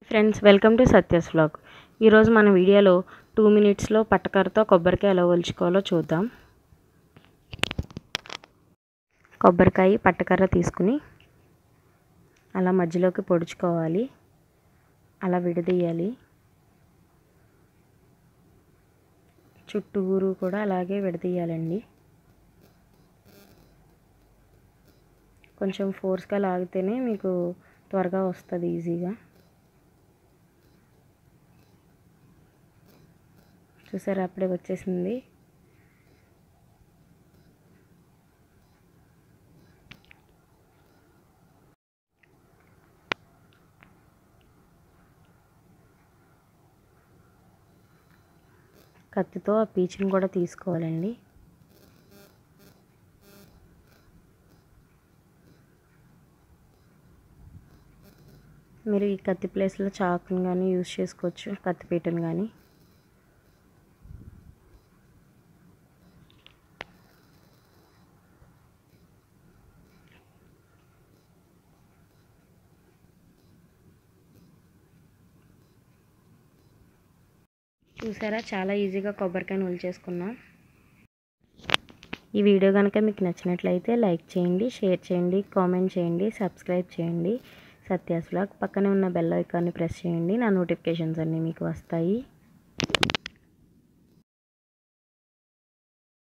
friends welcome to Satya's vlog ఈరోజు మన వీడియోలో టూ మినిట్స్లో పట్టకరతో కొబ్బరికాయ ఎలా ఒలుచుకోవాలో చూద్దాం కొబ్బరికాయ పట్టకర్ర తీసుకుని అలా మధ్యలోకి పొడుచుకోవాలి అలా విడదీయాలి చుట్టూరు కూడా అలాగే విడదీయాలండి కొంచెం ఫోర్స్గా లాగితేనే మీకు త్వరగా వస్తుంది ఈజీగా చూసారా అప్పుడే వచ్చేసింది కత్తితో ఆ పీచుని కూడా తీసుకోవాలండి మీరు ఈ కత్తి ప్లేస్లో చాకుని కానీ యూస్ చేసుకోవచ్చు కత్తిపీటను కానీ చూసారా చాలా ఈజీగా కొబ్బరికాయను చేసుకున్నాం ఈ వీడియో కనుక మీకు నచ్చినట్లయితే లైక్ చేయండి షేర్ చేయండి కామెంట్ చేయండి సబ్స్క్రైబ్ చేయండి సత్యాస్ వ్లాగ్ పక్కనే ఉన్న బెల్ ఐకాన్ని ప్రెస్ చేయండి నా నోటిఫికేషన్స్ అన్నీ మీకు వస్తాయి